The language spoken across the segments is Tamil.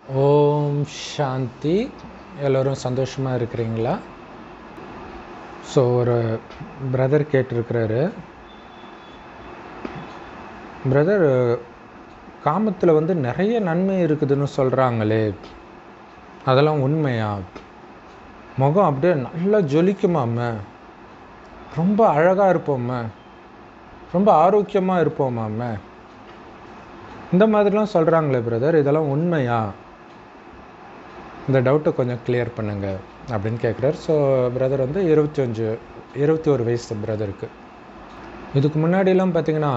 ஓம் சாந்தி எல்லோரும் சந்தோஷமாக இருக்கிறீங்களா ஸோ ஒரு பிரதர் கேட்டிருக்கிறாரு பிரதர் காமத்தில் வந்து நிறைய நன்மை இருக்குதுன்னு சொல்கிறாங்களே அதெல்லாம் உண்மையா முகம் அப்படியே நல்லா ஜொலிக்குமாம ரொம்ப அழகாக இருப்போம்மா ரொம்ப ஆரோக்கியமாக இருப்போமாம இந்த மாதிரிலாம் சொல்கிறாங்களே பிரதர் இதெல்லாம் உண்மையா இந்த டவுட்டை கொஞ்சம் கிளியர் பண்ணுங்க அப்படின்னு கேட்குறாரு ஸோ பிரதர் வந்து இருபத்தி அஞ்சு இருபத்தி ஒரு வயசு பிரதருக்கு இதுக்கு முன்னாடிலாம் பார்த்தீங்கன்னா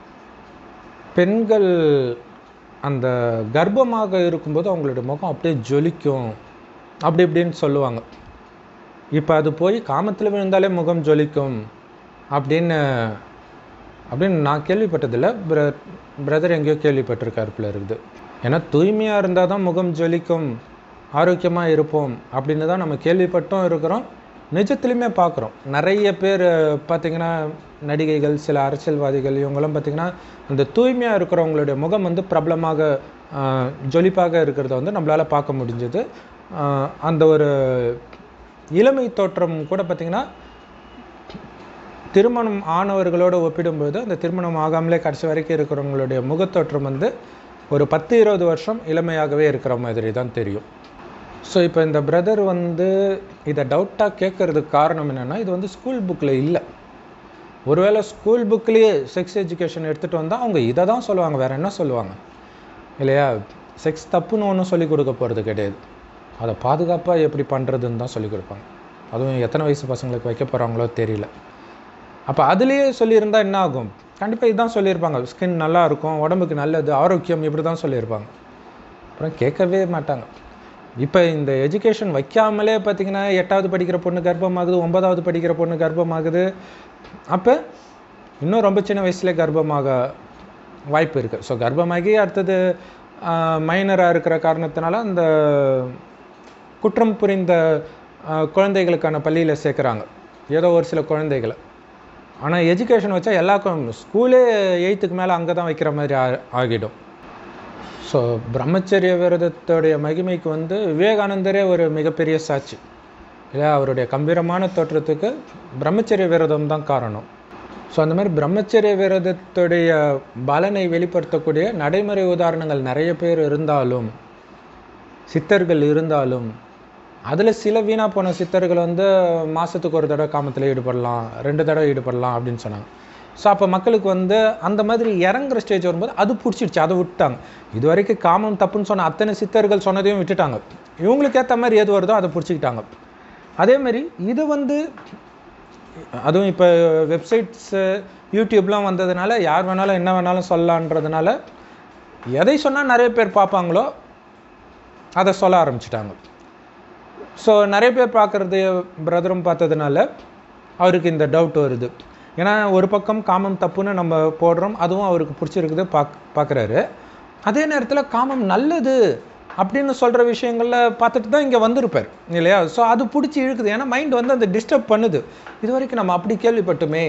பெண்கள் அந்த கர்ப்பமாக இருக்கும்போது அவங்களுடைய முகம் அப்படியே ஜொலிக்கும் அப்படி இப்படின்னு சொல்லுவாங்க இப்போ அது போய் காமத்தில் விழுந்தாலே முகம் ஜொலிக்கும் அப்படின்னு அப்படின்னு நான் கேள்விப்பட்டதில்லை பிர பிரதர் எங்கேயோ கேள்விப்பட்டிருக்காரு போல இருக்குது ஏன்னா தூய்மையாக இருந்தால் தான் முகம் ஜொலிக்கும் ஆரோக்கியமாக இருப்போம் அப்படின்னு தான் நம்ம கேள்விப்பட்டும் இருக்கிறோம் நிஜத்துலையுமே பார்க்குறோம் நிறைய பேர் பார்த்திங்கன்னா நடிகைகள் சில அரசியல்வாதிகள் இவங்கெல்லாம் பார்த்திங்கன்னா அந்த தூய்மையாக இருக்கிறவங்களுடைய முகம் வந்து பிரபலமாக ஜொலிப்பாக இருக்கிறத வந்து நம்மளால் பார்க்க முடிஞ்சது அந்த ஒரு இளமை தோற்றம் கூட பார்த்திங்கன்னா திருமணம் ஆனவர்களோடு ஒப்பிடும்போது அந்த திருமணம் ஆகாமலே கடைசி வரைக்கும் இருக்கிறவங்களுடைய முகத்தோற்றம் வந்து ஒரு பத்து இருபது வருஷம் இளமையாகவே இருக்கிற மாதிரி தான் தெரியும் ஸோ இப்போ இந்த பிரதர் வந்து இதை டவுட்டாக கேட்குறதுக்கு காரணம் என்னென்னா இது வந்து ஸ்கூல் புக்கில் இல்லை ஒருவேளை ஸ்கூல் புக்லேயே செக்ஸ் எஜுகேஷன் எடுத்துகிட்டு வந்தால் அவங்க இதை தான் சொல்லுவாங்க வேறு என்ன சொல்லுவாங்க இல்லையா செக்ஸ் தப்புன்னு ஒன்றும் சொல்லிக் கொடுக்க போகிறது கிடையாது அதை பாதுகாப்பாக எப்படி பண்ணுறதுன்னு தான் சொல்லிக் கொடுப்பாங்க அதுவும் எத்தனை வயசு பசங்களுக்கு வைக்க போகிறாங்களோ தெரியல அப்போ அதுலேயே சொல்லியிருந்தா என்ன ஆகும் கண்டிப்பாக இதுதான் சொல்லியிருப்பாங்க ஸ்கின் நல்லா இருக்கும் உடம்புக்கு நல்லது ஆரோக்கியம் இப்படி தான் சொல்லியிருப்பாங்க அப்புறம் கேட்கவே மாட்டாங்க இப்போ இந்த எஜுகேஷன் வைக்காமலே பார்த்திங்கன்னா எட்டாவது படிக்கிற பொண்ணு கர்ப்பமாகுது ஒன்பதாவது படிக்கிற பொண்ணு கர்ப்பமாகுது அப்போ இன்னும் ரொம்ப சின்ன வயசுலேயே கர்ப்பமாக வாய்ப்பு இருக்குது ஸோ கர்ப்பமாகி அடுத்தது மைனராக இருக்கிற காரணத்தினால அந்த குற்றம் புரிந்த குழந்தைகளுக்கான பள்ளியில் சேர்க்குறாங்க ஏதோ ஒரு சில குழந்தைகளை ஆனால் எஜுகேஷன் வச்சா எல்லா ஸ்கூலே எயித்துக்கு மேலே அங்கே தான் வைக்கிற மாதிரி ஆகிடும் ஸோ பிரம்மச்சரிய விரதத்துடைய மகிமைக்கு வந்து விவேகானந்தரே ஒரு மிகப்பெரிய சாட்சி இல்லையா அவருடைய கம்பீரமான தோற்றத்துக்கு பிரம்மச்சரிய விரதம் தான் காரணம் ஸோ அந்த மாதிரி பிரம்மச்சரிய விரதத்துடைய பலனை வெளிப்படுத்தக்கூடிய நடைமுறை உதாரணங்கள் நிறைய பேர் இருந்தாலும் சித்தர்கள் இருந்தாலும் அதில் சில வீணாக போன சித்தர்கள் வந்து மாதத்துக்கு ஒரு தடவை காமத்தில் ஈடுபடலாம் ரெண்டு தடவை ஈடுபடலாம் அப்படின்னு சொன்னாங்க ஸோ அப்போ மக்களுக்கு வந்து அந்த மாதிரி இறங்குற ஸ்டேஜ் வரும்போது அது பிடிச்சிடுச்சு அதை விட்டாங்க இது வரைக்கும் காமம் தப்புன்னு சொன்ன அத்தனை சித்தர்கள் சொன்னதையும் விட்டுட்டாங்க இவங்களுக்கு ஏற்ற மாதிரி எது வருதோ அதை பிடிச்சிக்கிட்டாங்க அதேமாரி இது வந்து அதுவும் இப்போ வெப்சைட்ஸு யூடியூப்லாம் வந்ததுனால யார் வேணாலும் என்ன வேணாலும் சொல்லலான்றதுனால எதை சொன்னால் நிறைய பேர் பார்ப்பாங்களோ அதை சொல்ல ஆரம்பிச்சிட்டாங்க ஸோ நிறைய பேர் பார்க்குறது பிரதரும் பார்த்ததுனால அவருக்கு இந்த டவுட் வருது ஏன்னா ஒரு பக்கம் காமம் தப்புன்னு நம்ம போடுறோம் அதுவும் அவருக்கு பிடிச்சிருக்குது பாக் பார்க்குறாரு அதே நேரத்தில் காமம் நல்லது அப்படின்னு சொல்கிற விஷயங்களில் பார்த்துட்டு தான் இங்கே வந்திருப்பார் இல்லையா ஸோ அது பிடிச்சி இழுக்குது ஏன்னா மைண்ட் வந்து அந்த டிஸ்டர்ப் பண்ணுது இது வரைக்கும் நம்ம அப்படி கேள்விப்பட்டுமே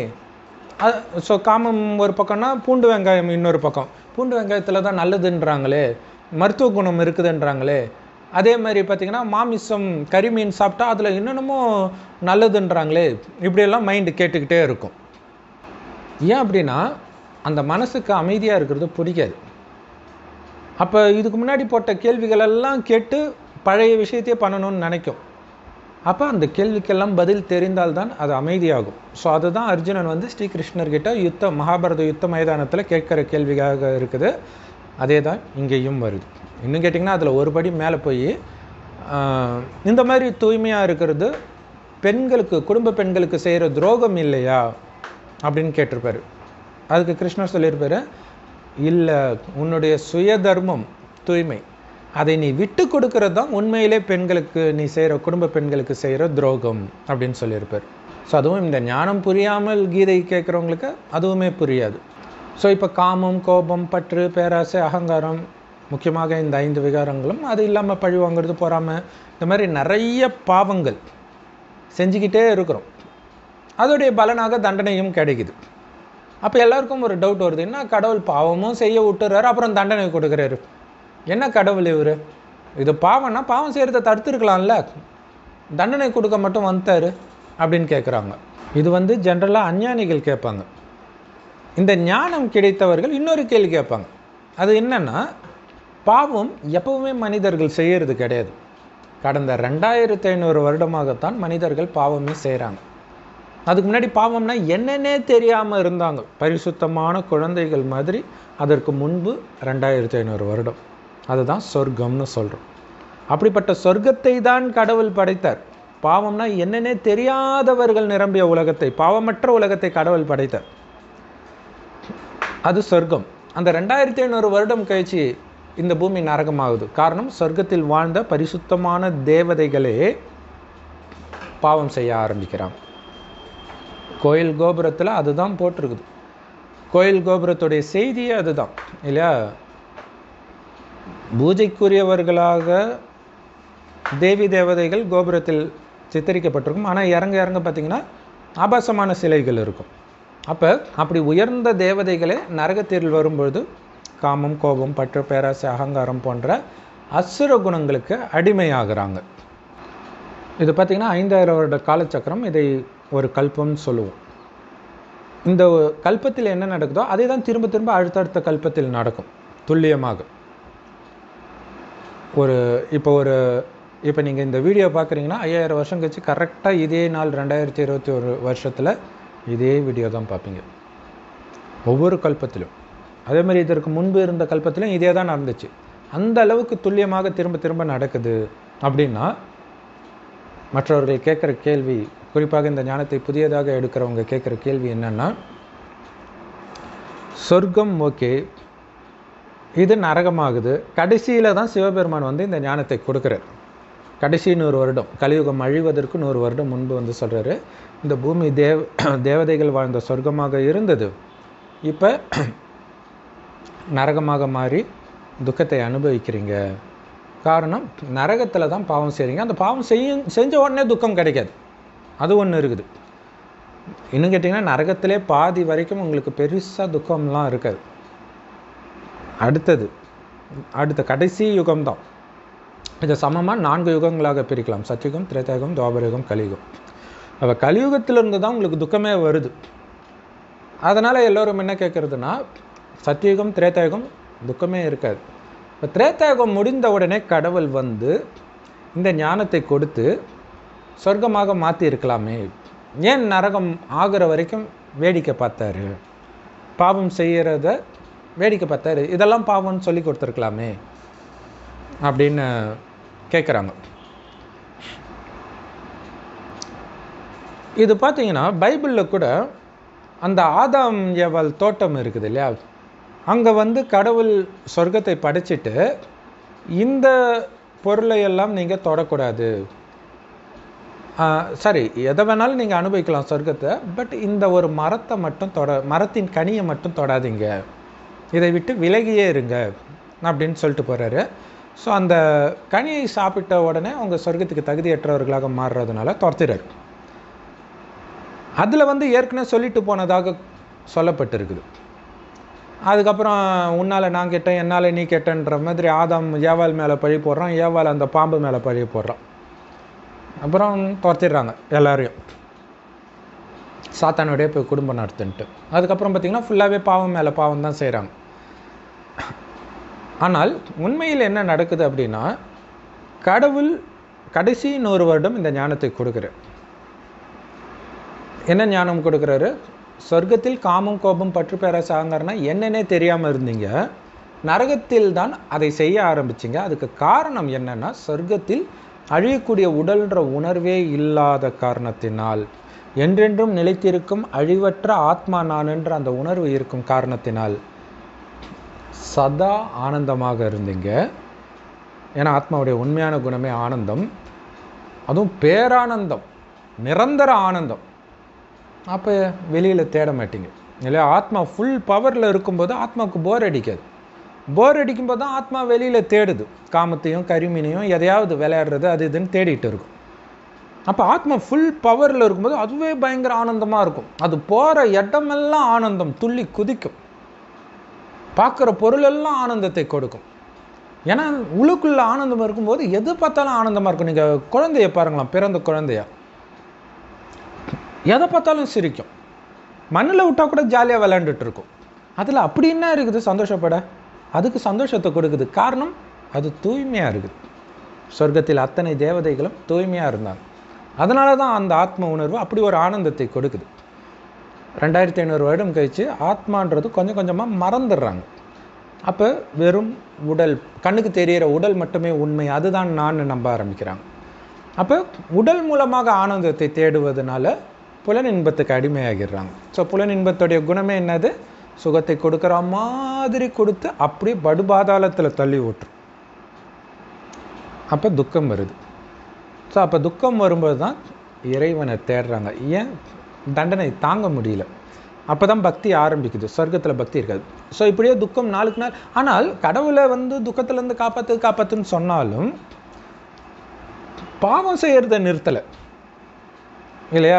ஸோ காமம் ஒரு பக்கம்னா பூண்டு வெங்காயம் இன்னொரு பக்கம் பூண்டு வெங்காயத்தில் தான் நல்லதுன்றாங்களே மருத்துவ குணம் இருக்குதுன்றாங்களே அதே மாதிரி பார்த்திங்கன்னா மாமிசம் கறிமீன் சாப்பிட்டா அதில் என்னென்னமோ நல்லதுன்றாங்களே இப்படியெல்லாம் மைண்டு கேட்டுக்கிட்டே இருக்கும் ஏன் அப்படின்னா அந்த மனசுக்கு அமைதியாக இருக்கிறது பிடிக்காது அப்போ இதுக்கு முன்னாடி போட்ட கேள்விகள் எல்லாம் கேட்டு பழைய விஷயத்தையே பண்ணணும்னு நினைக்கும் அப்போ அந்த கேள்விக்கெல்லாம் பதில் தெரிந்தால்தான் அது அமைதியாகும் ஸோ அதுதான் அர்ஜுனன் வந்து ஸ்ரீகிருஷ்ணர்கிட்ட யுத்த மகாபாரத யுத்த மைதானத்தில் கேட்குற கேள்வியாக இருக்குது அதே தான் இங்கேயும் வருது இன்னும் கேட்டிங்கன்னா அதில் ஒரு படி மேலே போய் இந்த மாதிரி தூய்மையாக இருக்கிறது பெண்களுக்கு குடும்ப பெண்களுக்கு செய்கிற துரோகம் இல்லையா அப்படின்னு கேட்டிருப்பாரு அதுக்கு கிருஷ்ணர் சொல்லியிருப்பாரு இல்லை உன்னுடைய சுய தர்மம் தூய்மை அதை நீ விட்டு கொடுக்கறது தான் உண்மையிலே பெண்களுக்கு நீ செய்கிற குடும்ப பெண்களுக்கு செய்கிற துரோகம் அப்படின்னு சொல்லியிருப்பார் ஸோ அதுவும் இந்த ஞானம் புரியாமல் கீதை கேட்குறவங்களுக்கு அதுவுமே புரியாது ஸோ இப்போ காமம் கோபம் பற்று பேராசை அகங்காரம் முக்கியமாக இந்த ஐந்து விகாரங்களும் அது இல்லாமல் பழி வாங்குறது போகாமல் இந்த மாதிரி நிறைய பாவங்கள் செஞ்சுக்கிட்டே இருக்கிறோம் அதோடைய பலனாக தண்டனையும் கிடைக்குது அப்போ எல்லாருக்கும் ஒரு டவுட் வருது என்ன கடவுள் பாவமும் செய்ய விட்டுறாரு அப்புறம் தண்டனை கொடுக்குறாரு என்ன கடவுள் இவர் இது பாவம்னா பாவம் செய்கிறத தடுத்துருக்கலாம்ல தண்டனை கொடுக்க மட்டும் வந்துட்டாரு அப்படின்னு கேட்குறாங்க இது வந்து ஜென்ரலாக அஞ்ஞானிகள் கேட்பாங்க இந்த ஞானம் கிடைத்தவர்கள் இன்னொரு கேள்வி கேட்பாங்க அது என்னன்னா பாவம் எப்பவுமே மனிதர்கள் செய்யறது கிடையாது கடந்த ரெண்டாயிரத்தி ஐநூறு வருடமாகத்தான் மனிதர்கள் பாவமே செய்கிறாங்க அதுக்கு முன்னாடி பாவம்னா என்னன்னே தெரியாமல் இருந்தாங்க பரிசுத்தமான குழந்தைகள் மாதிரி அதற்கு முன்பு ரெண்டாயிரத்தி ஐநூறு வருடம் அதுதான் சொர்க்கம்னு சொல்கிறோம் அப்படிப்பட்ட சொர்க்கத்தை தான் கடவுள் படைத்தார் பாவம்னா என்னன்னே தெரியாதவர்கள் நிரம்பிய உலகத்தை பாவமற்ற உலகத்தை கடவுள் படைத்தார் அது சொர்க்கம் அந்த ரெண்டாயிரத்தி ஐநூறு வருடம் கழிச்சு இந்த பூமி நரகமாகுது காரணம் சொர்க்கத்தில் வாழ்ந்த பரிசுத்தமான தேவதைகளே பாவம் செய்ய ஆரம்பிக்கிறாங்க கோயில் கோபுரத்தில் அதுதான் போட்டிருக்குது கோயில் கோபுரத்துடைய செய்தியே அதுதான் இல்லையா பூஜைக்குரியவர்களாக தேவி தேவதைகள் கோபுரத்தில் சித்தரிக்கப்பட்டிருக்கும் ஆனால் இறங்க இறங்க பார்த்தீங்கன்னா ஆபாசமான சிலைகள் இருக்கும் அப்போ அப்படி உயர்ந்த தேவதைகளே நரகத்தில் வரும்பொழுது காமம் கோபம் பற்று பேராசை அகங்காரம் போன்ற அசுர குணங்களுக்கு அடிமையாகிறாங்க இது பார்த்திங்கன்னா ஐந்தாயிரம் வருட காலச்சக்கரம் இதை ஒரு கல்பம்னு சொல்லுவோம் இந்த கல்பத்தில் என்ன நடக்குதோ அதே தான் திரும்ப திரும்ப அடுத்தடுத்த கல்பத்தில் நடக்கும் துல்லியமாக ஒரு இப்போ ஒரு இப்போ நீங்கள் இந்த வீடியோ பார்க்குறீங்கன்னா ஐயாயிரம் வருஷம் கழிச்சு கரெக்டாக இதே நாள் ரெண்டாயிரத்தி இருபத்தி ஒரு வருஷத்தில் இதே வீடியோ தான் பார்ப்பீங்க ஒவ்வொரு கல்பத்திலும் அதே மாதிரி இதற்கு முன்பு இருந்த கல்பத்திலும் இதே தான் நடந்துச்சு அந்த அளவுக்கு துல்லியமாக திரும்ப திரும்ப நடக்குது அப்படின்னா மற்றவர்கள் கேட்குற கேள்வி குறிப்பாக இந்த ஞானத்தை புதியதாக எடுக்கிறவங்க கேட்குற கேள்வி என்னன்னா சொர்க்கம் ஓகே இது நரகமாகுது கடைசியில் தான் சிவபெருமான் வந்து இந்த ஞானத்தை கொடுக்குறார் கடைசி நூறு வருடம் கலியுகம் அழிவதற்கு நூறு வருடம் முன்பு வந்து சொல்கிறாரு இந்த பூமி தேவ தேவதைகள் வாழ்ந்த சொர்க்கமாக இருந்தது இப்போ நரகமாக மாறி துக்கத்தை அனுபவிக்கிறீங்க காரணம் நரகத்தில் தான் பாவம் செய்கிறீங்க அந்த பாவம் செய்யும் செஞ்ச உடனே துக்கம் கிடைக்காது அது ஒன்று இருக்குது இன்னும் கேட்டிங்கன்னா நரகத்திலே பாதி வரைக்கும் உங்களுக்கு பெருசாக துக்கம்லாம் இருக்காது அடுத்தது அடுத்த கடைசி யுகம்தான் இதை சமமாக நான்கு யுகங்களாக பிரிக்கலாம் சத்தியுகம் திரேதாயுகம் துவாபரயுகம் கலியுகம் அப்போ கலியுகத்திலிருந்து தான் உங்களுக்கு துக்கமே வருது அதனால் எல்லோரும் என்ன கேட்குறதுனா சத்தியுகம் திரேதாயுகம் துக்கமே இருக்காது இப்போ திரேதாயுகம் முடிந்த உடனே கடவுள் வந்து இந்த ஞானத்தை கொடுத்து சொர்க்கமாக மாற்றி இருக்கலாமே ஏன் நரகம் ஆகிற வரைக்கும் வேடிக்கை பார்த்தாரு பாவம் செய்கிறத வேடிக்கை பார்த்தாரு இதெல்லாம் பாவம்னு சொல்லி கொடுத்துருக்கலாமே அப்படின்னு கேட்குறாங்க இது பார்த்தீங்கன்னா பைபிளில் கூட அந்த ஆதாம் ஏவாள் தோட்டம் இருக்குது இல்லையா அங்கே வந்து கடவுள் சொர்க்கத்தை படைச்சிட்டு இந்த பொருளை எல்லாம் நீங்கள் தொடக்கூடாது சரி எதை வேணாலும் நீங்கள் அனுபவிக்கலாம் சொர்க்கத்தை பட் இந்த ஒரு மரத்தை மட்டும் தொட மரத்தின் கனியை மட்டும் தொடாதீங்க இதை விட்டு விலகியே இருங்க அப்படின்னு சொல்லிட்டு போகிறாரு ஸோ அந்த கனியை சாப்பிட்ட உடனே அவங்க சொர்க்கத்துக்கு தகுதியற்றவர்களாக மாறுறதுனால துரத்துறாரு அதில் வந்து ஏற்கனவே சொல்லிட்டு போனதாக சொல்லப்பட்டிருக்குது அதுக்கப்புறம் உன்னால் நான் கெட்டேன் என்னால் நீ கெட்டன்ற மாதிரி ஆதாம் ஏவாள் மேலே பழி போடுறான் ஏவாள் அந்த பாம்பு மேலே பழி போடுறான் அப்புறம் துரத்திடுறாங்க எல்லாரையும் சாத்தானுடைய போய் குடும்பம் நடத்துன்ட்டு அதுக்கப்புறம் பார்த்திங்கன்னா ஃபுல்லாகவே பாவம் மேலே பாவம் தான் செய்கிறாங்க ஆனால் உண்மையில் என்ன நடக்குது அப்படின்னா கடவுள் கடைசி நூறு வருடம் இந்த ஞானத்தை கொடுக்குறார் என்ன ஞானம் கொடுக்குறாரு சொர்க்கத்தில் காமம் கோபம் பற்று பேர சாங்கர்னா என்னன்னே தெரியாமல் இருந்தீங்க நரகத்தில் தான் அதை செய்ய ஆரம்பிச்சிங்க அதுக்கு காரணம் என்னன்னா சொர்க்கத்தில் அழியக்கூடிய உடல்ன்ற உணர்வே இல்லாத காரணத்தினால் என்றென்றும் நிலைத்திருக்கும் அழிவற்ற ஆத்மா நான் என்ற அந்த உணர்வு இருக்கும் காரணத்தினால் சதா ஆனந்தமாக இருந்தீங்க ஏன்னா ஆத்மாவுடைய உண்மையான குணமே ஆனந்தம் அதுவும் பேரானந்தம் நிரந்தர ஆனந்தம் அப்போ வெளியில் தேட மாட்டீங்க இல்லையா ஆத்மா ஃபுல் பவரில் இருக்கும்போது ஆத்மாவுக்கு போர் அடிக்காது போர் அடிக்கும்போது தான் ஆத்மா வெளியில் தேடுது காமத்தையும் கரிமீனையும் எதையாவது விளையாடுறது அது இதுன்னு தேடிட்டு இருக்கும் அப்போ ஆத்மா ஃபுல் பவரில் இருக்கும்போது அதுவே பயங்கர ஆனந்தமாக இருக்கும் அது போகிற இடமெல்லாம் ஆனந்தம் துள்ளி குதிக்கும் பார்க்குற பொருளெல்லாம் ஆனந்தத்தை கொடுக்கும் ஏன்னா உள்ளுக்குள்ள ஆனந்தம் இருக்கும்போது எது பார்த்தாலும் ஆனந்தமாக இருக்கும் நீங்கள் குழந்தைய பாருங்களாம் பிறந்த குழந்தைய எதை பார்த்தாலும் சிரிக்கும் மண்ணில் விட்டால் கூட ஜாலியாக விளையாண்டுட்டு இருக்கும் அதில் அப்படி என்ன இருக்குது சந்தோஷப்பட அதுக்கு சந்தோஷத்தை கொடுக்குது காரணம் அது தூய்மையாக இருக்குது சொர்க்கத்தில் அத்தனை தேவதைகளும் தூய்மையாக இருந்தாங்க அதனால தான் அந்த ஆத்ம உணர்வு அப்படி ஒரு ஆனந்தத்தை கொடுக்குது ரெண்டாயிரத்தி ஐநூறு வருடம் கழித்து ஆத்மான்றது கொஞ்சம் கொஞ்சமாக மறந்துடுறாங்க அப்போ வெறும் உடல் கண்ணுக்கு தெரிகிற உடல் மட்டுமே உண்மை அதுதான் நான் நம்ப ஆரம்பிக்கிறாங்க அப்போ உடல் மூலமாக ஆனந்தத்தை தேடுவதனால புலன் இன்பத்துக்கு அடிமையாகிடுறாங்க ஸோ புலன் இன்பத்துடைய குணமே என்னது சுகத்தை கொடுக்குற மாதிரி கொடுத்து அப்படியே படுபாதாளத்தில் தள்ளி விட்டுரும் அப்போ துக்கம் வருது ஸோ அப்போ துக்கம் வரும்போது தான் இறைவனை தேடுறாங்க ஏன் தண்டனை தாங்க முடியல அப்போ தான் பக்தி ஆரம்பிக்குது சொர்க்கத்தில் பக்தி இருக்காது ஸோ இப்படியே துக்கம் நாளுக்கு நாள் ஆனால் கடவுளை வந்து துக்கத்துலேருந்து காப்பாற்று காப்பாற்றுன்னு சொன்னாலும் பாவம் செய்யறத நிறுத்தலை இல்லையா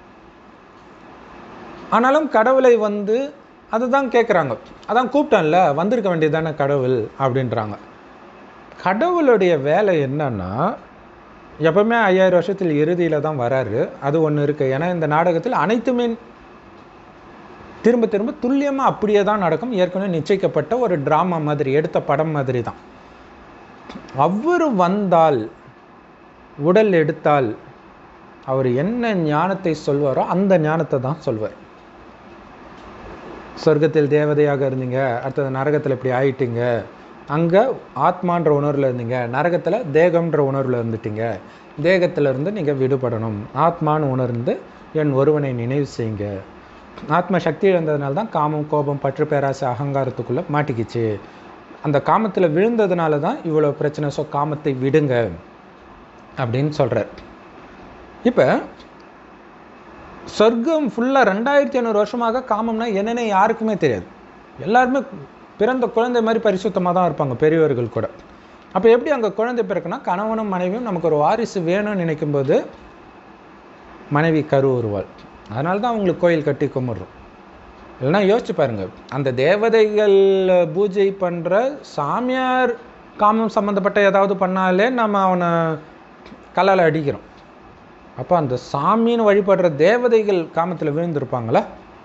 ஆனாலும் கடவுளை வந்து அதுதான் கேட்குறாங்க அதான் கூப்பிட்டேன்ல வந்திருக்க வேண்டியதானே கடவுள் அப்படின்றாங்க கடவுளுடைய வேலை என்னன்னா எப்பவுமே ஐயாயிரம் வருஷத்தில் இறுதியில் தான் வராரு அது ஒன்று இருக்குது ஏன்னா இந்த நாடகத்தில் அனைத்துமே திரும்ப திரும்ப துல்லியமாக அப்படியே தான் நடக்கும் ஏற்கனவே நிச்சயிக்கப்பட்ட ஒரு ட்ராமா மாதிரி எடுத்த படம் மாதிரி தான் அவர் வந்தால் உடல் எடுத்தால் அவர் என்ன ஞானத்தை சொல்வாரோ அந்த ஞானத்தை தான் சொல்வார் சொர்க்கத்தில் தேவதையாக இருந்தீங்க அடுத்தது நரகத்தில் இப்படி ஆயிட்டீங்க அங்கே ஆத்மான்ற உணர்வில் இருந்தீங்க நரகத்தில் தேகம்ன்ற உணர்வில் இருந்துட்டீங்க தேகத்துல இருந்து நீங்கள் விடுபடணும் ஆத்மான்னு உணர்ந்து என் ஒருவனை நினைவு செய்யுங்க ஆத்ம சக்தி இழந்ததுனால தான் காமம் கோபம் பற்று பேராசை அகங்காரத்துக்குள்ளே மாட்டிக்கிச்சு அந்த காமத்தில் விழுந்ததுனால தான் இவ்வளோ பிரச்சனை ஸோ காமத்தை விடுங்க அப்படின்னு சொல்கிறார் இப்போ சொர்க்கம் ஃபுல்லாக ரெண்டாயிரத்தி ஐநூறு வருஷமாக காமம்னா என்னென்ன யாருக்குமே தெரியாது எல்லாருமே பிறந்த குழந்தை மாதிரி பரிசுத்தமாக தான் இருப்பாங்க பெரியவர்கள் கூட அப்போ எப்படி அங்கே குழந்தை பிறக்குன்னா கணவனும் மனைவியும் நமக்கு ஒரு வாரிசு வேணும்னு நினைக்கும்போது மனைவி கரு உருவாள் அதனால தான் அவங்களுக்கு கோயில் கட்டி கும்பிட்றோம் இல்லைன்னா யோசிச்சு பாருங்க அந்த தேவதைகள் பூஜை பண்ணுற சாமியார் காமம் சம்மந்தப்பட்ட ஏதாவது பண்ணாலே நம்ம அவனை கல்லால் அடிக்கிறோம் அப்போ அந்த சாமின்னு வழிபடுற தேவதைகள் காமத்தில் விழுந்திருப்பாங்களா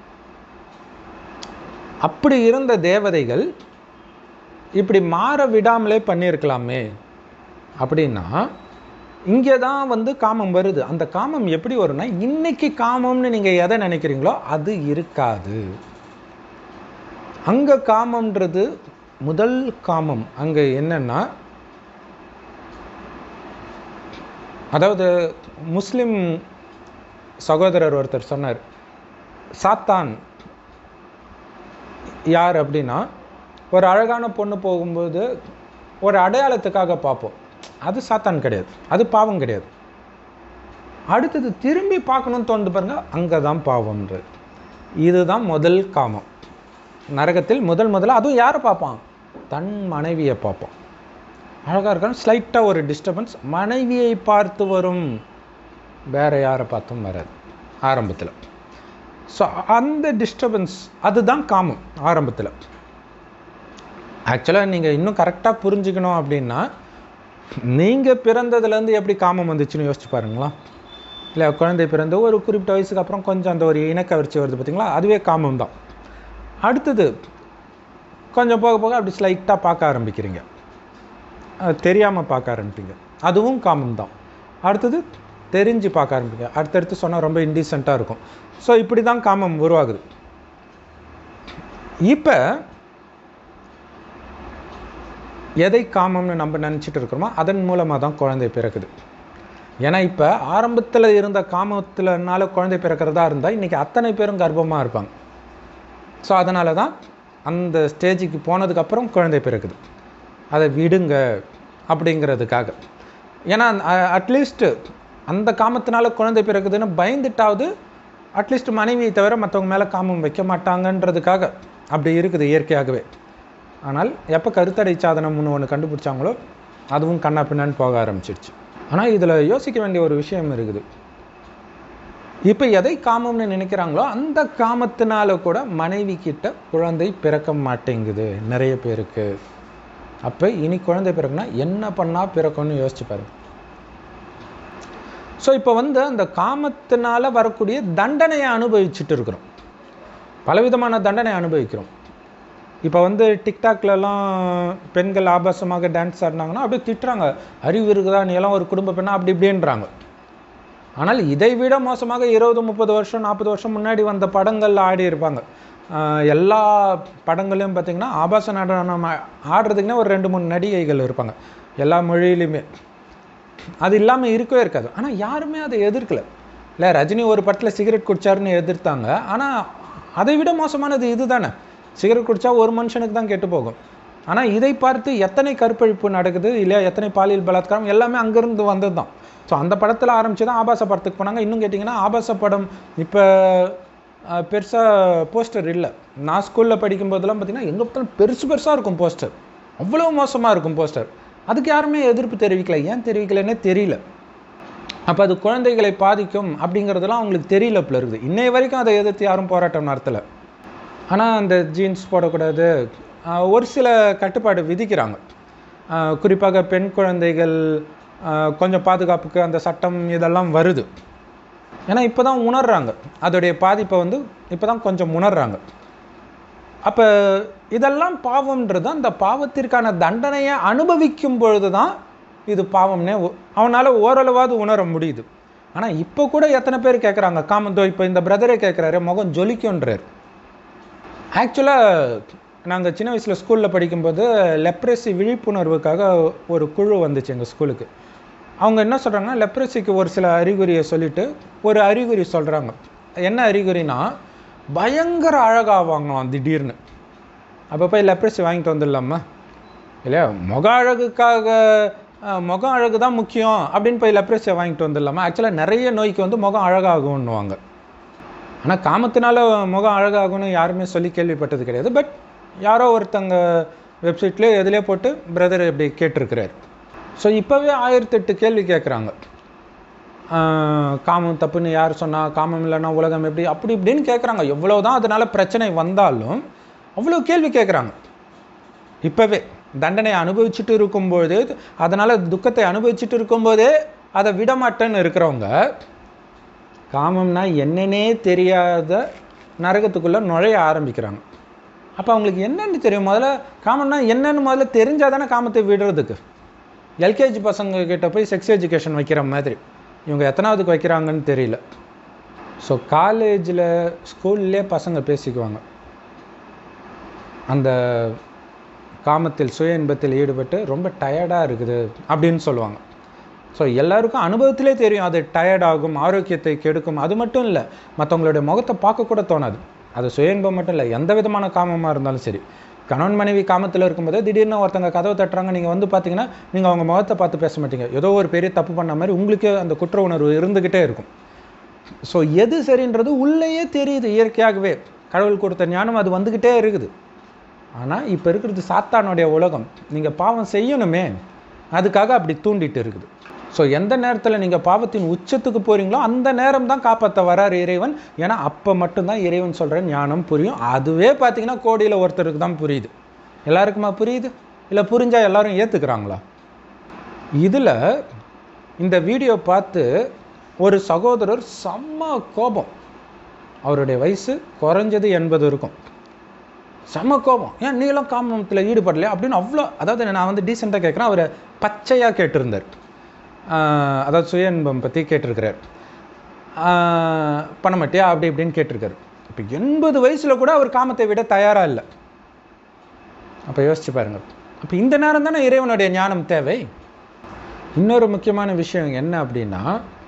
அப்படி இருந்த தேவதைகள் இப்படி மாற விடாமலே பண்ணியிருக்கலாமே அப்படின்னா இங்கே தான் வந்து காமம் வருது அந்த காமம் எப்படி வரும்னா இன்னைக்கு காமம்னு நீங்கள் எதை நினைக்கிறீங்களோ அது இருக்காது அங்கே காமம்ன்றது முதல் காமம் அங்கே என்னன்னா அதாவது முஸ்லிம் சகோதரர் ஒருத்தர் சொன்னார் சாத்தான் யார் அப்படின்னா ஒரு அழகான பொண்ணு போகும்போது ஒரு அடையாளத்துக்காக பார்ப்போம் அது சாத்தான் கிடையாது அது பாவம் கிடையாது அடுத்தது திரும்பி பார்க்கணும்னு தோணுது பாருங்க அங்கே தான் பாவம்ன்றது இதுதான் முதல் காமம் நரகத்தில் முதல் முதல்ல அதுவும் யாரை பார்ப்பான் தன் மனைவியை பார்ப்பான் அழகாக இருக்கான்னு ஸ்லைட்டாக ஒரு டிஸ்டர்பன்ஸ் மனைவியை பார்த்து வரும் வேற யாரை பார்த்தும் வராது ஆரம்பத்தில் ஸோ அந்த டிஸ்டர்பன்ஸ் அதுதான் காமம் ஆரம்பத்தில் ஆக்சுவலாக நீங்கள் இன்னும் கரெக்டாக புரிஞ்சுக்கணும் அப்படின்னா நீங்கள் பிறந்ததுலேருந்து எப்படி காமம் வந்துச்சுன்னு யோசிச்சு பாருங்களா இல்லை குழந்தை பிறந்து ஒரு குறிப்பிட்ட வயசுக்கு அப்புறம் கொஞ்சம் அந்த ஒரு இனக்கவர்ச்சி வருது பார்த்தீங்களா அதுவே காமம் தான் அடுத்தது கொஞ்சம் போக போக அப்படி ஸ்லைட்டாக பார்க்க ஆரம்பிக்கிறீங்க தெரியாமல் பார்க்க ஆரம்பிப்பீங்க அதுவும் காமம் தான் அடுத்தது தெரிஞ்சு பார்க்க ஆரம்பிங்க அடுத்தடுத்து சொன்னால் ரொம்ப இன்டீசெண்டாக இருக்கும் ஸோ இப்படி தான் காமம் உருவாகுது இப்போ எதை காமம்னு நம்ம நினச்சிட்டு இருக்கிறோமோ அதன் மூலமாக தான் குழந்தை பிறக்குது ஏன்னா இப்போ ஆரம்பத்தில் இருந்த காமத்திலனால குழந்தை பிறக்கிறதா இருந்தால் இன்றைக்கி அத்தனை பேரும் கர்ப்பமாக இருப்பாங்க ஸோ அதனால தான் அந்த ஸ்டேஜுக்கு போனதுக்கப்புறம் குழந்தை பிறக்குது அதை விடுங்க அப்படிங்கிறதுக்காக ஏன்னா அட்லீஸ்ட்டு அந்த காமத்தினால குழந்தை பிறக்குதுன்னு பயந்துட்டாவது அட்லீஸ்ட் மனைவியை தவிர மற்றவங்க மேலே காமம் வைக்க மாட்டாங்கன்றதுக்காக அப்படி இருக்குது இயற்கையாகவே ஆனால் எப்போ கருத்தடை சாதனம்னு ஒன்று கண்டுபிடிச்சாங்களோ அதுவும் கண்ணா பின்னான்னு போக ஆரம்பிச்சிடுச்சு ஆனால் இதில் யோசிக்க வேண்டிய ஒரு விஷயம் இருக்குது இப்போ எதை காமம்னு நினைக்கிறாங்களோ அந்த காமத்தினால கூட மனைவி கிட்ட குழந்தை பிறக்க மாட்டேங்குது நிறைய பேருக்கு அப்போ இனி குழந்தை பிறகுனா என்ன பண்ணால் பிறக்கும்னு யோசிச்சு பாருங்க ஸோ இப்போ வந்து அந்த காமத்தினால வரக்கூடிய தண்டனையை அனுபவிச்சுட்டு இருக்கிறோம் பலவிதமான தண்டனை அனுபவிக்கிறோம் இப்போ வந்து டிக்டாக்லலாம் பெண்கள் ஆபாசமாக டான்ஸ் ஆடினாங்கன்னா அப்படியே திட்டுறாங்க அறிவு இருக்குதா நீ எல்லாம் ஒரு குடும்ப பெண்ணா அப்படி இப்படின்றாங்க ஆனால் இதை விட மோசமாக இருபது முப்பது வருஷம் நாற்பது வருஷம் முன்னாடி வந்த படங்கள்ல ஆடி இருப்பாங்க ஆஹ் எல்லா படங்களையும் பார்த்தீங்கன்னா ஆபாச நடனம் ஆ- ஆடுறதுக்குன்னே ஒரு ரெண்டு மூணு நடிகைகள் இருப்பாங்க எல்லா மொழியிலையுமே அது இல்லாமல் இருக்கவே இருக்காது ஆனால் யாருமே அதை எதிர்க்கல இல்லை ரஜினி ஒரு படத்தில் சிகரெட் குடிச்சாருன்னு எதிர்த்தாங்க ஆனால் அதை விட மோசமானது இதுதானே சிகரெட் குடிச்சா ஒரு மனுஷனுக்கு தான் கெட்டு போகும் ஆனால் இதை பார்த்து எத்தனை கற்பழிப்பு நடக்குது இல்லையா எத்தனை பாலியல் பலாத்காரம் எல்லாமே அங்கேருந்து வந்தது தான் ஸோ அந்த படத்தில் ஆரம்பிச்சு தான் ஆபாச படத்துக்கு போனாங்க இன்னும் கேட்டிங்கன்னா ஆபாச படம் இப்போ பெருசாக போஸ்டர் இல்லை நான் ஸ்கூலில் படிக்கும்போதெல்லாம் பார்த்தீங்கன்னா எங்கே பார்த்தாலும் பெருசு பெருசாக இருக்கும் போஸ்டர் அவ்வளோ மோசமாக இருக்கும் போஸ்டர் அதுக்கு யாருமே எதிர்ப்பு தெரிவிக்கல ஏன் தெரிவிக்கலைன்னே தெரியல அப்போ அது குழந்தைகளை பாதிக்கும் அப்படிங்கிறதெல்லாம் அவங்களுக்கு தெரியல போல இருக்குது இன்னைய வரைக்கும் அதை எதிர்த்து யாரும் போராட்டம் நடத்தலை ஆனால் அந்த ஜீன்ஸ் போடக்கூடாது ஆஹ் ஒரு சில கட்டுப்பாடு விதிக்கிறாங்க ஆஹ் குறிப்பாக பெண் குழந்தைகள் ஆஹ் கொஞ்சம் பாதுகாப்புக்கு அந்த சட்டம் இதெல்லாம் வருது ஏன்னா இப்போ தான் உணர்றாங்க அதோடைய பாதிப்பை வந்து இப்போ தான் கொஞ்சம் உணர்றாங்க அப்போ இதெல்லாம் பாவம்ன்றது அந்த பாவத்திற்கான தண்டனையை அனுபவிக்கும் பொழுது தான் இது பாவம்னே ஒ- அவனால ஓரளவாவது உணர முடியுது ஆனால் இப்போ கூட எத்தனை பேர் கேட்குறாங்க காமந்தோ இப்போ இந்த பிரதரே கேட்குறாரு முகம் ஜொலிக்குன்றார் ஆக்சுவலாக நாங்கள் சின்ன வயசில் ஸ்கூலில் படிக்கும்போது லெப்ரசி விழிப்புணர்வுக்காக ஒரு குழு வந்துச்சு எங்கள் ஸ்கூலுக்கு அவங்க என்ன சொல்கிறாங்கன்னா லெப்ரசிக்கு ஒரு சில அறிகுறியை சொல்லிட்டு ஒரு அறிகுறி சொல்கிறாங்க என்ன அறிகுறினா பயங்கர அழகாவாங்களாம் திடீர்னு அப்போ போய் லெப்ரசி வாங்கிட்டு வந்துடலாமா இல்லையா முக அழகுக்காக அஹ், முகம் அழகு தான் முக்கியம் அப்படின்னு போய் லெப்ரஸியை வாங்கிட்டு வந்துடலாமா ஆக்சுவலாக நிறைய நோய்க்கு வந்து முகம் அழகாகும்னுவாங்க ஆனால் காமத்தினால முகம் அழகாகும்னு யாருமே சொல்லி கேள்விப்பட்டது கிடையாது பட் யாரோ ஒருத்தங்க வெப்சைட்லேயே எதுலேயே போட்டு பிரதர் இப்படி கேட்டிருக்கிறார் ஸோ இப்போவே ஆயிரத்தெட்டு கேள்வி கேட்குறாங்க காமம் தப்புன்னு யார் சொன்னா காமம் இல்லைன்னா உலகம் எப்படி அப்படி இப்படின்னு கேட்குறாங்க எவ்வளவுதான் அதனால பிரச்சனை வந்தாலும் அவ்வளோ கேள்வி கேட்குறாங்க இப்போவே தண்டனை அனுபவிச்சுட்டு இருக்கும்போது அதனால் துக்கத்தை அனுபவிச்சுட்டு இருக்கும்போதே அதை விடமாட்டேன்னு இருக்கிறவங்க காமம்னா என்னன்னே தெரியாத நரகத்துக்குள்ளே நுழைய ஆரம்பிக்கிறாங்க அப்போ அவங்களுக்கு என்னன்னு தெரியும் முதல்ல காமம்னா என்னன்னு முதல்ல தெரிஞ்சால் தானே காமத்தை விடுறதுக்கு எல்கேஜி பசங்க கிட்ட போய் செக்ஸ் எஜுகேஷன் வைக்கிற மாதிரி இவங்க எத்தனாவதுக்கு வைக்கிறாங்கன்னு தெரியல ஸோ காலேஜில் ஸ்கூல்லே பசங்க பேசிக்குவாங்க அந்த காமத்தில் சுய இன்பத்தில் ஈடுபட்டு ரொம்ப டயர்டாக இருக்குது அப்படின்னு சொல்லுவாங்க ஸோ எல்லாருக்கும் அனுபவத்திலே தெரியும் அது டயர்ட் ஆகும் ஆரோக்கியத்தை கெடுக்கும் அது மட்டும் இல்லை மற்றவங்களுடைய முகத்தை பார்க்க கூட தோணாது அது சுய இன்பம் மட்டும் இல்லை எந்த விதமான காமமாக இருந்தாலும் சரி கணவன் மனைவி காமத்தில் இருக்கும்போது திடீர்னு ஒருத்தங்க கதவை தட்டுறாங்க நீங்கள் வந்து பார்த்தீங்கன்னா நீங்கள் அவங்க முகத்தை பார்த்து பேச மாட்டீங்க ஏதோ ஒரு பெரிய தப்பு பண்ண மாதிரி உங்களுக்கே அந்த குற்ற உணர்வு இருந்துக்கிட்டே இருக்கும் ஸோ எது சரின்றது உள்ளேயே தெரியுது இயற்கையாகவே கடவுள் கொடுத்த ஞானம் அது வந்துக்கிட்டே இருக்குது ஆனால் இப்போ இருக்கிறது சாத்தானுடைய உலகம் நீங்கள் பாவம் செய்யணுமே அதுக்காக அப்படி தூண்டிட்டு இருக்குது ஸோ எந்த நேரத்தில் நீங்கள் பாவத்தின் உச்சத்துக்கு போறீங்களோ அந்த நேரம் தான் காப்பாற்ற வரார் இறைவன் ஏன்னா அப்போ மட்டும்தான் இறைவன் சொல்கிற ஞானம் புரியும் அதுவே பார்த்தீங்கன்னா கோடியில் ஒருத்தருக்கு தான் புரியுது எல்லாருக்குமா புரியுது இல்லை புரிஞ்சால் எல்லாரும் ஏற்றுக்கிறாங்களா இதில் இந்த வீடியோ பார்த்து ஒரு சகோதரர் செம்ம கோபம் அவருடைய வயசு குறைஞ்சது எண்பது இருக்கும் செம்ம கோபம் ஏன் நீலாம் காமத்தில் ஈடுபடலையா அப்படின்னு அவ்வளோ அதாவது நான் வந்து டீசெண்டாக கேட்குறேன் அவர் பச்சையாக கேட்டிருந்தார் ஆஹ் அதாவது சுய இன்பம் பற்றி கேட்டிருக்கிறார் ஆஹ் பண்ண மாட்டியா அப்படி இப்படின்னு கேட்டிருக்காரு இப்போ எண்பது வயசில் கூட அவர் காமத்தை விட தயாராக இல்லை அப்போ யோசிச்சு பாருங்க அப்போ இந்த நேரம் தானே இறைவனுடைய ஞானம் தேவை இன்னொரு முக்கியமான விஷயம் என்ன அப்படின்னா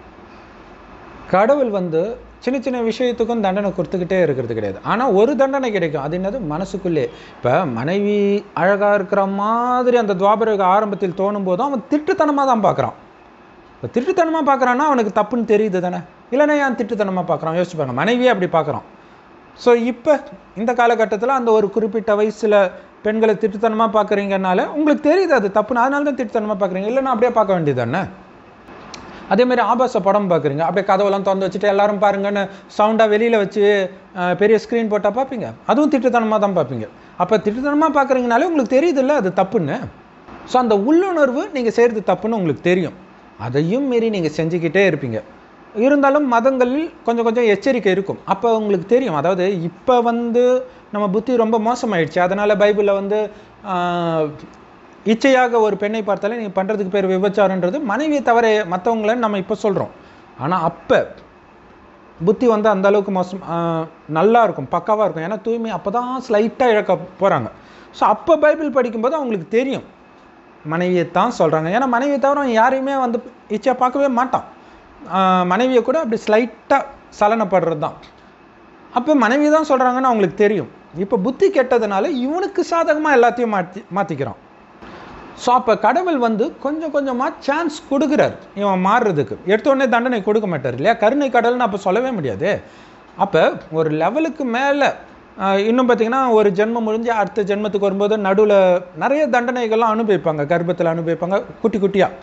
கடவுள் வந்து சின்ன சின்ன விஷயத்துக்கும் தண்டனை கொடுத்துக்கிட்டே இருக்கிறது கிடையாது ஆனால் ஒரு தண்டனை கிடைக்கும் அது என்னது மனசுக்குள்ளே இப்போ மனைவி அழகாக இருக்கிற மாதிரி அந்த துவாபரக ஆரம்பத்தில் தோணும் போதும் அவன் திட்டுத்தனமாக தான் பார்க்குறான் இப்போ திட்டுத்தனமாக பார்க்குறான்னா அவனுக்கு தப்புன்னு தெரியுது தானே இல்லைன்னா ஏன் திட்டுத்தனமாக பார்க்குறான் யோசிச்சு பாருங்க மனைவியே அப்படி பார்க்குறான் ஸோ இப்போ இந்த காலகட்டத்தில் அந்த ஒரு குறிப்பிட்ட வயசில் பெண்களை திட்டுத்தனமாக பார்க்குறீங்கனால உங்களுக்கு தெரியுது அது தப்புன்னு அதனால தான் திட்டுத்தனமாக பார்க்குறீங்க இல்லைன்னா அப்படியே பார்க்க வேண்டியது தானே அதே மாதிரி ஆபாச படம் பார்க்குறீங்க அப்படியே கதவெல்லாம் திறந்து வச்சுட்டு எல்லாரும் பாருங்கன்னு சவுண்டாக வெளியில் வச்சு அஹ், பெரிய ஸ்க்ரீன் போட்டால் பார்ப்பீங்க அதுவும் திட்டுத்தனமாக தான் பார்ப்பீங்க அப்போ திட்டுத்தனமாக பார்க்குறீங்கனாலே உங்களுக்கு தெரியுதுல்ல அது தப்புன்னு ஸோ அந்த உள்ளுணர்வு நீங்கள் செய்கிறது தப்புன்னு உங்களுக்கு தெரியும் அதையும் மீறி நீங்கள் செஞ்சுக்கிட்டே இருப்பீங்க இருந்தாலும் மதங்களில் கொஞ்சம் கொஞ்சம் எச்சரிக்கை இருக்கும் அப்போ உங்களுக்கு தெரியும் அதாவது இப்போ வந்து நம்ம புத்தி ரொம்ப மோசமாயிடுச்சு அதனால் பைபிளில் வந்து ஆஹ், இச்சையாக ஒரு பெண்ணை பார்த்தாலே நீங்கள் பண்ணுறதுக்கு பேர் விபச்சாரன்றது மனைவியை தவிர மற்றவங்கள நம்ம இப்போ சொல்கிறோம் ஆனால் அப்போ புத்தி வந்து அந்த அளவுக்கு மோசம் ஆஹ், நல்லா இருக்கும் பக்காவாக இருக்கும் ஏன்னா தூய்மை அப்போ தான் ஸ்லைட்டாக இழக்க போகிறாங்க ஸோ அப்போ பைபிள் படிக்கும்போது அவங்களுக்கு தெரியும் மனைவியை தான் சொல்கிறாங்க ஏன்னா மனைவியை தவிர அவன் யாரையுமே வந்து இச்சையாக பார்க்கவே மாட்டான் ஆஹ், மனைவியை கூட அப்படி ஸ்லைட்டாக சலனப்படுறது தான் அப்போ மனைவி தான் சொல்கிறாங்கன்னு அவங்களுக்கு தெரியும் இப்போ புத்தி கெட்டதுனால இவனுக்கு சாதகமாக எல்லாத்தையும் மாற்றி மாற்றிக்கிறான் ஸோ அப்போ கடவுள் வந்து கொஞ்சம் கொஞ்சமாக சான்ஸ் கொடுக்குறார் இவன் மாறுறதுக்கு எடுத்த உடனே தண்டனை கொடுக்க மாட்டார் இல்லையா கருணை கடல்னு அப்போ சொல்லவே முடியாது அப்போ ஒரு லெவலுக்கு மேலே இன்னும் பார்த்தீங்கன்னா ஒரு ஜென்மம் முடிஞ்சு அடுத்த ஜென்மத்துக்கு வரும்போது நடுவில் நிறைய தண்டனைகள்லாம் அனுபவிப்பாங்க கர்ப்பத்தில் அனுபவிப்பாங்க குட்டி குட்டியாக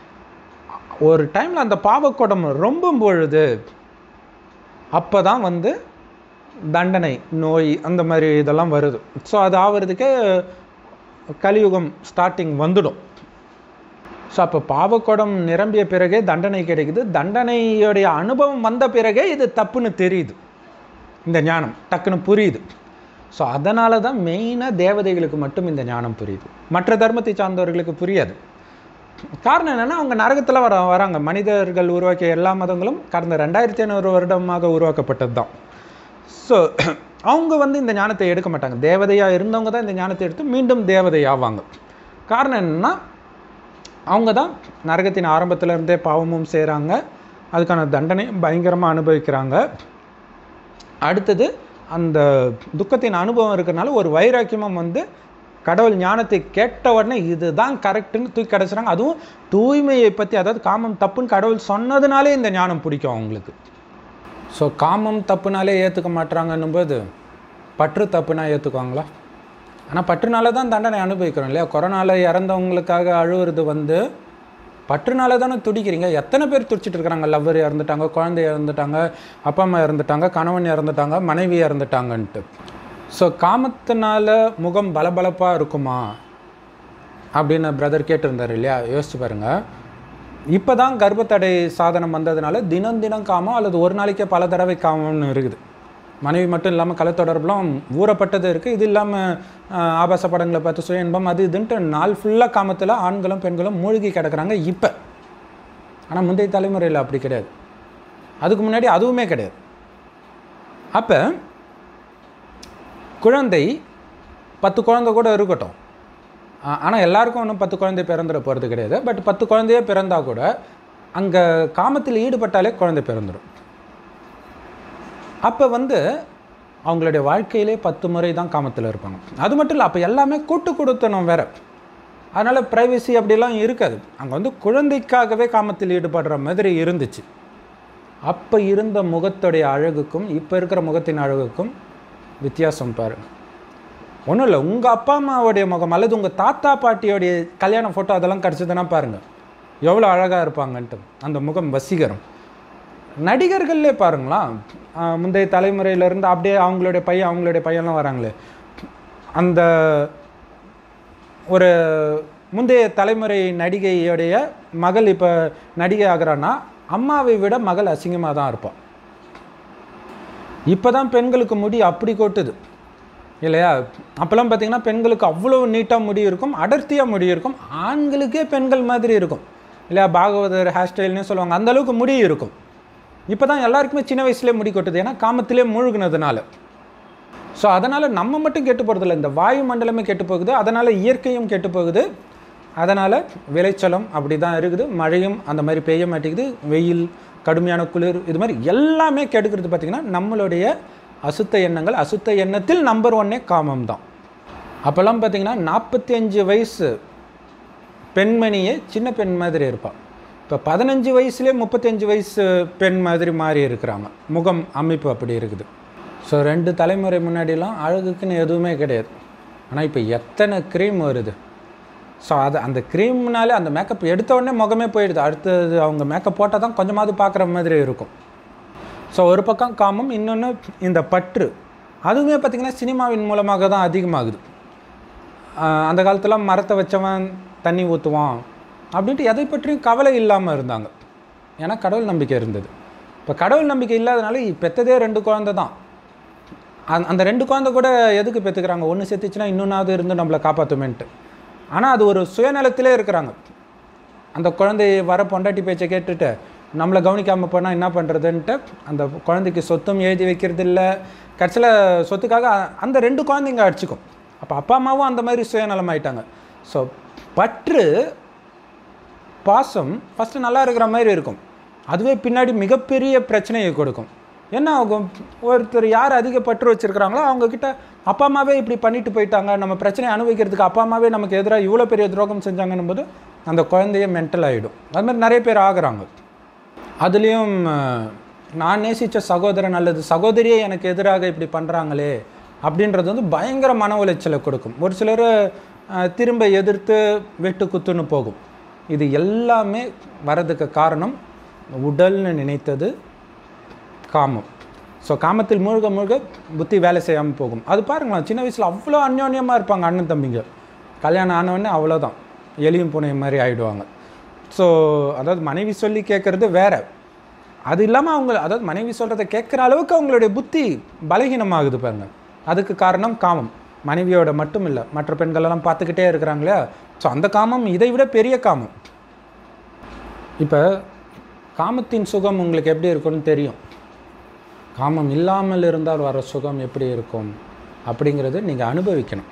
ஒரு டைமில் அந்த பாவக்குடம் ரொம்பும் பொழுது அப்போ தான் வந்து தண்டனை நோய் அந்த மாதிரி இதெல்லாம் வருது ஸோ அது ஆகிறதுக்கே கலியுகம் ஸ்டார்டிங் வந்துடும் ஸோ அப்போ பாவக்குடம் நிரம்பிய பிறகே தண்டனை கிடைக்குது தண்டனையுடைய அனுபவம் வந்த பிறகே இது தப்புன்னு தெரியுது இந்த ஞானம் டக்குன்னு புரியுது ஸோ அதனால தான் மெயினாக தேவதைகளுக்கு மட்டும் இந்த ஞானம் புரியுது மற்ற தர்மத்தை சார்ந்தவர்களுக்கு புரியாது காரணம் என்னென்னா அவங்க நரகத்தில் வர வராங்க மனிதர்கள் உருவாக்கிய எல்லா மதங்களும் கடந்த ரெண்டாயிரத்தி ஐநூறு வருடமாக உருவாக்கப்பட்டது தான் ஸோ அவங்க வந்து இந்த ஞானத்தை எடுக்க மாட்டாங்க தேவதையாக இருந்தவங்க தான் இந்த ஞானத்தை எடுத்து மீண்டும் தேவதை ஆவாங்க காரணம் என்னென்னா அவங்க தான் நரகத்தின் ஆரம்பத்துல இருந்தே பாவமும் செய்கிறாங்க அதுக்கான தண்டனை பயங்கரமாக அனுபவிக்கிறாங்க அடுத்தது அந்த துக்கத்தின் அனுபவம் இருக்கிறனால ஒரு வைராக்கியமும் வந்து கடவுள் ஞானத்தை கேட்ட உடனே இதுதான் கரெக்டுன்னு தூக்கி கிடச்சிறாங்க அதுவும் தூய்மையை பற்றி அதாவது காமம் தப்புன்னு கடவுள் சொன்னதுனாலே இந்த ஞானம் பிடிக்கும் அவங்களுக்கு ஸோ காமம் தப்புனாலே ஏற்றுக்க மாட்றாங்கன்னும் போது பற்று தப்புனா ஏற்றுக்குவாங்களா ஆனால் பற்றுனால தான் தண்டனை அனுபவிக்கிறோம் இல்லையா கொரோனாவில் இறந்தவங்களுக்காக அழுவுறது வந்து பற்றுனால தானே துடிக்கிறீங்க எத்தனை பேர் துடிச்சிட்டு இருக்கிறாங்க லவ்வர் இறந்துட்டாங்க குழந்தை இறந்துட்டாங்க அப்பா அம்மா இறந்துட்டாங்க கணவன் இறந்துட்டாங்க மனைவி இறந்துட்டாங்கன்ட்டு ஸோ காமத்தினால முகம் பளபளப்பாக இருக்குமா அப்படின்னு பிரதர் கேட்டிருந்தார் இல்லையா யோசிச்சு பாருங்க இப்போ தான் கர்ப்பத்தடை சாதனம் வந்ததுனால தினம் தினம் காமம் அல்லது ஒரு நாளைக்கே பல தடவை காமம்னு இருக்குது மனைவி மட்டும் இல்லாமல் கலைத்தொடர்புலாம் ஊறப்பட்டது இருக்குது இது இல்லாமல் ஆபாச படங்களை பார்த்து சுய இன்பம் அது இதுன்ட்டு நாள் ஃபுல்லாக காமத்தில் ஆண்களும் பெண்களும் மூழ்கி கிடக்குறாங்க இப்போ ஆனால் முந்தைய தலைமுறையில் அப்படி கிடையாது அதுக்கு முன்னாடி அதுவுமே கிடையாது அப்போ குழந்தை பத்து குழந்தை கூட இருக்கட்டும் ஆனால் எல்லாருக்கும் ஒன்றும் பத்து குழந்தை பிறந்துட போகிறது கிடையாது பட் பத்து குழந்தையே பிறந்தா கூட அங்கே காமத்தில் ஈடுபட்டாலே குழந்தை பிறந்துடும் அப்போ வந்து அவங்களுடைய வாழ்க்கையிலே பத்து முறை தான் காமத்தில் இருப்பாங்க அது மட்டும் இல்லை அப்போ எல்லாமே கூட்டு கொடுத்தனும் வேற அதனால் ப்ரைவசி அப்படிலாம் இருக்காது அங்கே வந்து குழந்தைக்காகவே காமத்தில் ஈடுபடுற மாதிரி இருந்துச்சு அப்போ இருந்த முகத்துடைய அழகுக்கும் இப்போ இருக்கிற முகத்தின் அழகுக்கும் வித்தியாசம் பாருங்க ஒன்றும் இல்லை உங்கள் அப்பா அம்மாவுடைய முகம் அல்லது உங்கள் தாத்தா பாட்டியோடைய கல்யாண ஃபோட்டோ அதெல்லாம் கிடச்சதுன்னா பாருங்கள் எவ்வளோ அழகாக இருப்பாங்கன்ட்டு அந்த முகம் வசீகரம் நடிகர்கள்லே பாருங்களா ஆஹ் முந்தைய தலைமுறையிலேருந்து அப்படியே அவங்களுடைய பையன் அவங்களுடைய பையன்லாம் வராங்களே அந்த ஒரு முந்தைய தலைமுறை நடிகையுடைய மகள் இப்போ நடிகை ஆகிறான்னா அம்மாவை விட மகள் அசிங்கமாக தான் இருப்பாள் இப்போ தான் பெண்களுக்கு முடி அப்படி கொட்டுது இல்லையா அப்போல்லாம் பார்த்தீங்கன்னா பெண்களுக்கு அவ்வளோ நீட்டாக முடி இருக்கும் அடர்த்தியாக முடி இருக்கும் ஆண்களுக்கே பெண்கள் மாதிரி இருக்கும் இல்லையா பாகவதர் ஹேர் ஸ்டைல்னு சொல்லுவாங்க அந்த அளவுக்கு முடி இருக்கும் இப்போ தான் எல்லாருக்குமே சின்ன வயசுலேயே முடி கொட்டுது ஏன்னா காமத்திலே மூழ்கினதுனால ஸோ அதனால் நம்ம மட்டும் கெட்டு போகிறதில்ல இந்த வாயு மண்டலமே கெட்டு போகுது அதனால் இயற்கையும் கெட்டு போகுது அதனால் விளைச்சலும் அப்படி தான் இருக்குது மழையும் அந்த மாதிரி பெய்ய மாட்டேங்குது வெயில் கடுமையான குளிர் இது மாதிரி எல்லாமே கெடுக்கிறது பார்த்திங்கன்னா நம்மளுடைய அசுத்த எண்ணங்கள் அசுத்த எண்ணத்தில் நம்பர் ஒன்னே காமம் தான் அப்போல்லாம் பார்த்திங்கன்னா நாற்பத்தி அஞ்சு வயசு பெண்மணியே சின்ன பெண் மாதிரி இருப்பாள் இப்போ பதினஞ்சு வயசுலேயே முப்பத்தஞ்சு வயசு பெண் மாதிரி மாறி இருக்கிறாங்க முகம் அமைப்பு அப்படி இருக்குது ஸோ ரெண்டு தலைமுறை முன்னாடிலாம் அழகுக்குன்னு எதுவுமே கிடையாது ஆனால் இப்போ எத்தனை க்ரீம் வருது ஸோ அது அந்த க்ரீம்னாலே அந்த மேக்கப் எடுத்த உடனே முகமே போயிடுது அடுத்தது அவங்க மேக்கப் போட்டால் தான் கொஞ்சமாவது பார்க்குற மாதிரி இருக்கும் ஸோ ஒரு பக்கம் காமம் இன்னொன்று இந்த பற்று அதுவுமே பார்த்திங்கன்னா சினிமாவின் மூலமாக தான் அதிகமாகுது ஆஹ் அந்த காலத்தில் மரத்தை வச்சவன் தண்ணி ஊற்றுவான் அப்படின்ட்டு எதை பற்றியும் கவலை இல்லாமல் இருந்தாங்க ஏன்னா கடவுள் நம்பிக்கை இருந்தது இப்போ கடவுள் நம்பிக்கை இல்லாதனால பெற்றதே ரெண்டு குழந்தை தான் அந்த அந்த ரெண்டு குழந்தை கூட எதுக்கு பெற்றுக்கிறாங்க ஒன்று செத்துச்சுன்னா இன்னொன்னாவது இருந்து நம்மளை காப்பாற்றுமேன்ட்டு ஆனால் அது ஒரு சுயநலத்திலே இருக்கிறாங்க அந்த குழந்தை வர பொண்டாட்டி பேச்சை கேட்டுட்டு நம்மளை கவனிக்காமல் போனால் என்ன பண்ணுறதுன்ட்டு அந்த குழந்தைக்கு சொத்தும் எழுதி வைக்கிறது இல்லை கடைசியில் சொத்துக்காக அ- அந்த ரெண்டு குழந்தைங்க அடிச்சுக்கும் அப்போ அப்பா அம்மாவும் அந்த மாதிரி சுயநலம் ஆயிட்டாங்க ஸோ பற்று பாசம் ஃபஸ்ட்டு நல்லா இருக்கிற மாதிரி இருக்கும் அதுவே பின்னாடி மிகப்பெரிய பிரச்சனையை கொடுக்கும் என்ன ஆகும் ஒருத்தர் யார் அதிக பற்று வச்சுருக்கிறாங்களோ அவங்கக்கிட்ட அப்பா அம்மாவே இப்படி பண்ணிட்டு போயிட்டாங்க நம்ம பிரச்சனையை அனுபவிக்கிறதுக்கு அப்பா அம்மாவே நமக்கு எதிராக இவ்வளோ பெரிய துரோகம் செஞ்சாங்கன்னும் போது அந்த குழந்தைய மென்டல் ஆகிடும் அது மாதிரி நிறைய பேர் ஆகுறாங்க அதுலேயும் அஹ், நான் நேசித்த சகோதரன் அல்லது சகோதரியே எனக்கு எதிராக இப்படி பண்ணுறாங்களே அப்படின்றது வந்து பயங்கர மன உளைச்சலை கொடுக்கும் ஒரு சிலர் அஹ், திரும்ப எதிர்த்து வெட்டு குத்துன்னு போகும் இது எல்லாமே வரதுக்கு காரணம் உடல்னு நினைத்தது காமம் ஸோ காமத்தில் மூழ்க மூழ்க புத்தி வேலை செய்யாமல் போகும் அது பாருங்களேன் சின்ன வயசில் அவ்வளோ அந்யோன்யமாக இருப்பாங்க அண்ணன் தம்பிங்க கல்யாணம் ஆனவொடனே அவ்வளோதான் எலியும் பூனையும் மாதிரி ஆயிடுவாங்க ஸோ அதாவது மனைவி சொல்லி கேட்குறது வேற அது இல்லாமல் அவங்க அதாவது மனைவி சொல்கிறத கேட்குற அளவுக்கு அவங்களுடைய புத்தி பலகீனமாகுது பாருங்க அதுக்கு காரணம் காமம் மனைவியோட மட்டும் இல்லை மற்ற பெண்களெல்லாம் பார்த்துக்கிட்டே இருக்கிறாங்க இல்லையா ஸோ அந்த காமம் இதை விட பெரிய காமம் இப்போ காமத்தின் சுகம் உங்களுக்கு எப்படி இருக்கும்னு தெரியும் காமம் இல்லாமல் இருந்தால் வர சுகம் எப்படி இருக்கும் அப்படிங்கிறது நீங்கள் அனுபவிக்கணும்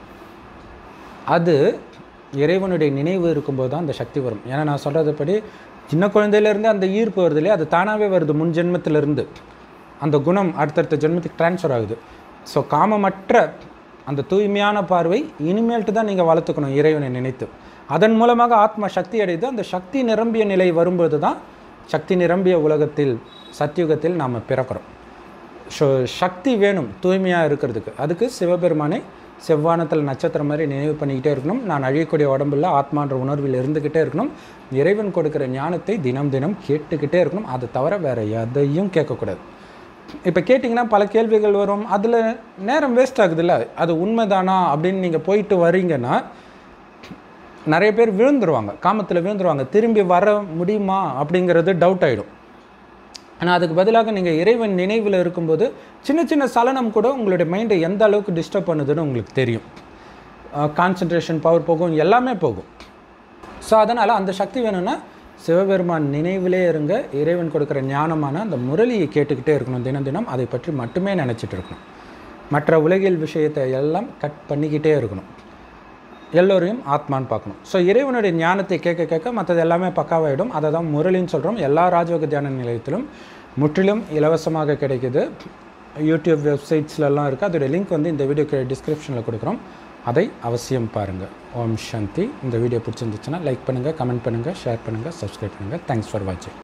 அது இறைவனுடைய நினைவு இருக்கும்போது தான் அந்த சக்தி வரும் ஏன்னா நான் சொல்கிறதுபடி சின்ன குழந்தையிலேருந்து அந்த ஈர்ப்பு வருது இல்லையா அது தானாகவே வருது முன் ஜென்மத்திலிருந்து அந்த குணம் அடுத்தடுத்த ஜென்மத்துக்கு ட்ரான்ஸ்ஃபர் ஆகுது ஸோ காமமற்ற அந்த தூய்மையான பார்வை இனிமேல்ட்டு தான் நீங்கள் வளர்த்துக்கணும் இறைவனை நினைத்து அதன் மூலமாக ஆத்மா சக்தி அடையுது அந்த சக்தி நிரம்பிய நிலை வரும்போது தான் சக்தி நிரம்பிய உலகத்தில் சத்தியுகத்தில் நாம் பிறக்கிறோம் ஸோ சக்தி வேணும் தூய்மையாக இருக்கிறதுக்கு அதுக்கு சிவபெருமானை செவ்வானத்தில் நட்சத்திரம் மாதிரி நினைவு பண்ணிக்கிட்டே இருக்கணும் நான் அழியக்கூடிய உடம்புல ஆத்மான்ற உணர்வில் இருந்துக்கிட்டே இருக்கணும் இறைவன் கொடுக்குற ஞானத்தை தினம் தினம் கேட்டுக்கிட்டே இருக்கணும் அதை தவிர வேறு எதையும் கேட்கக்கூடாது இப்போ கேட்டிங்கன்னா பல கேள்விகள் வரும் அதில் நேரம் வேஸ்ட் ஆகுதுல்ல அது உண்மைதானா அப்படின்னு நீங்கள் போயிட்டு வரீங்கன்னா நிறைய பேர் விழுந்துருவாங்க காமத்தில் விழுந்துருவாங்க திரும்பி வர முடியுமா அப்படிங்கிறது டவுட் ஆகிடும் ஆனால் அதுக்கு பதிலாக நீங்கள் இறைவன் நினைவில் இருக்கும்போது சின்ன சின்ன சலனம் கூட உங்களுடைய மைண்டை எந்த அளவுக்கு டிஸ்டர்ப் பண்ணுதுன்னு உங்களுக்கு தெரியும் கான்சன்ட்ரேஷன் பவர் போகும் எல்லாமே போகும் ஸோ அதனால் அந்த சக்தி வேணும்னா சிவபெருமான் நினைவிலே இருங்க இறைவன் கொடுக்குற ஞானமான அந்த முரளியை கேட்டுக்கிட்டே இருக்கணும் தினம் தினம் அதை பற்றி மட்டுமே நினச்சிட்டு இருக்கணும் மற்ற உலகியல் விஷயத்தை எல்லாம் கட் பண்ணிக்கிட்டே இருக்கணும் எல்லோரையும் ஆத்மான்னு பார்க்கணும் ஸோ இறைவனுடைய ஞானத்தை கேட்க கேட்க மற்றது எல்லாமே பக்காவாயிடும் அதை தான் முரளின்னு சொல்கிறோம் எல்லா ராஜயோக தியான நிலையத்திலும் முற்றிலும் இலவசமாக கிடைக்குது யூடியூப் வெப்சைட்ஸ்லலாம் இருக்குது அதோடைய லிங்க் வந்து இந்த வீடியோக்கு டிஸ்கிரிப்ஷனில் கொடுக்குறோம் அதை அவசியம் பாருங்கள் ஓம் சாந்தி இந்த வீடியோ பிடிச்சிருந்துச்சுன்னா லைக் பண்ணுங்கள் கமெண்ட் பண்ணுங்கள் ஷேர் பண்ணுங்கள் சப்ஸ்கிரைப் பண்ணுங்கள் தேங்க்ஸ் ஃபார் வாட்சிங்